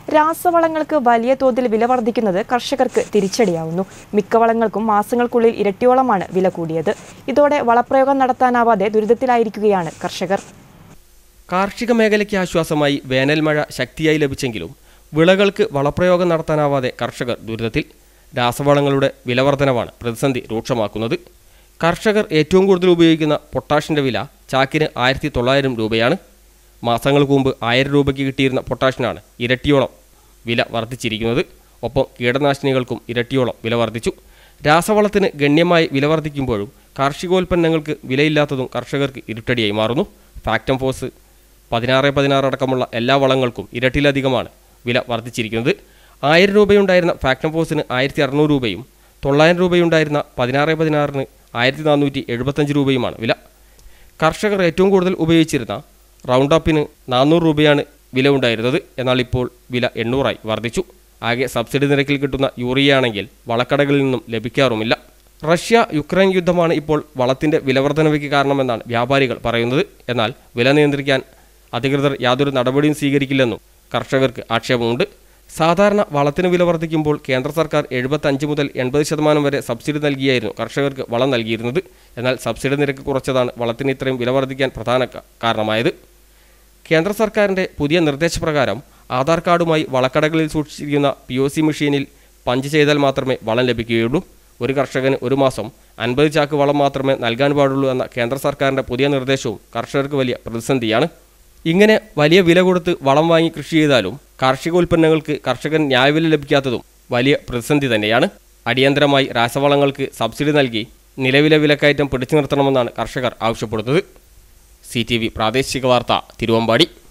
രാസവളങ്ങൾക്ക് വലിയ തോതിൽ വില വർദ്ധിക്കുന്നത് കർഷകർക്ക് തിരിച്ചടിയാവുന്നു മിക്ക വളങ്ങൾക്കും മാസങ്ങൾക്കുള്ളിൽ ഇരട്ടിയോളമാണ് വില കൂടിയത് ഇതോടെ വളപ്രയോഗം നടത്താനാവാതെ ദുരിതത്തിലായിരിക്കുകയാണ് കർഷകർ കാർഷിക മേഖലയ്ക്ക് ആശ്വാസമായി വേനൽ മഴ ശക്തിയായി ലഭിച്ചെങ്കിലും വിളകൾക്ക് വളപ്രയോഗം നടത്താനാവാതെ കർഷകർ ദുരിതത്തിൽ രാസവളങ്ങളുടെ വിലവർധനവാണ് പ്രതിസന്ധി രൂക്ഷമാക്കുന്നത് കർഷകർ ഏറ്റവും കൂടുതൽ ഉപയോഗിക്കുന്ന പൊട്ടാഷിൻ്റെ വില ചാക്കിന് ആയിരത്തി തൊള്ളായിരം രൂപയാണ് മാസങ്ങൾക്ക് മുമ്പ് ആയിരം രൂപയ്ക്ക് കിട്ടിയിരുന്ന പൊട്ടാഷിനാണ് ഇരട്ടിയോളം വില വർദ്ധിച്ചിരിക്കുന്നത് ഒപ്പം കീടനാശിനികൾക്കും ഇരട്ടിയോളം വില വർദ്ധിച്ചു രാസവളത്തിന് ഗണ്യമായി വില വർദ്ധിക്കുമ്പോഴും കാർഷികോൽപ്പന്നങ്ങൾക്ക് വിലയില്ലാത്തതും കർഷകർക്ക് ഇരുട്ടടിയായി മാറുന്നു ഫാക്ടം ഫോഴ്സ് പതിനാറ് പതിനാറ് അടക്കമുള്ള എല്ലാ വളങ്ങൾക്കും ഇരട്ടിയിലധികമാണ് വില വർദ്ധിച്ചിരിക്കുന്നത് ആയിരം രൂപയുണ്ടായിരുന്ന ഫാക്ടം ഫോഴ്സിന് ആയിരത്തി അറുന്നൂറ് രൂപയും തൊള്ളായിരം രൂപയുണ്ടായിരുന്ന പതിനാറ് പതിനാറിന് ആയിരത്തി നാനൂറ്റി എഴുപത്തഞ്ച് രൂപയുമാണ് വില കർഷകർ ഏറ്റവും കൂടുതൽ ഉപയോഗിച്ചിരുന്ന റൗണ്ട് അപ്പിന് നാനൂറ് രൂപയാണ് വില ഉണ്ടായിരുന്നത് എന്നാൽ ഇപ്പോൾ വില എണ്ണൂറായി വർദ്ധിച്ചു ആകെ സബ്സിഡി നിരക്കിൽ കിട്ടുന്ന യൂറിയ ആണെങ്കിൽ വളക്കടകളിൽ നിന്നും ലഭിക്കാറുമില്ല റഷ്യ യുക്രൈൻ യുദ്ധമാണ് ഇപ്പോൾ വളത്തിന്റെ വിലവർധനവയ്ക്ക് കാരണമെന്നാണ് വ്യാപാരികൾ പറയുന്നത് എന്നാൽ വില നിയന്ത്രിക്കാൻ അധികൃതർ യാതൊരു നടപടിയും സ്വീകരിക്കില്ലെന്നും കർഷകർക്ക് ആക്ഷേപമുണ്ട് സാധാരണ വളത്തിന് വില വർദ്ധിക്കുമ്പോൾ കേന്ദ്ര സർക്കാർ എഴുപത്തഞ്ച് മുതൽ എൺപത് ശതമാനം വരെ സബ്സിഡി നൽകിയായിരുന്നു കർഷകർക്ക് വളം നൽകിയിരുന്നത് എന്നാൽ സബ്സിഡി നിരക്ക് കുറച്ചതാണ് വളത്തിന് ഇത്രയും വില വർദ്ധിക്കാൻ പ്രധാന ക- കാരണമായത് കേന്ദ്ര സർക്കാരിൻ്റെ പുതിയ നിർദ്ദേശപ്രകാരം ആധാർ കാർഡുമായി വളക്കടകളിൽ സൂക്ഷിച്ചിരിക്കുന്ന പി ഒ സി മെഷീനിൽ പഞ്ച് ചെയ്താൽ മാത്രമേ വളം ലഭിക്കുകയുള്ളൂ ഒരു കർഷകന് ഒരു മാസം അൻപത് ചാക്ക് വളം മാത്രമേ നൽകാൻ പാടുള്ളൂ എന്ന കേന്ദ്ര സർക്കാരിൻ്റെ പുതിയ നിർദ്ദേശവും കർഷകർക്ക് വലിയ പ്രതിസന്ധിയാണ് ഇങ്ങനെ വലിയ വില കൊടുത്ത് വളം വാങ്ങി കൃഷി ചെയ്താലും കാർഷിക ഉൽപ്പന്നങ്ങൾക്ക് കർഷകൻ ന്യായവില ലഭിക്കാത്തതും വലിയ പ്രതിസന്ധി തന്നെയാണ് അടിയന്തരമായി രാസവളങ്ങൾക്ക് സബ്സിഡി നൽകി നിലവിലെ വിലക്കയറ്റം പിടിച്ചു നിർത്തണമെന്നാണ് കർഷകർ ആവശ്യപ്പെടുന്നത് സി ടി വി പ്രാദേശിക വാർത്ത തിരുവമ്പാടി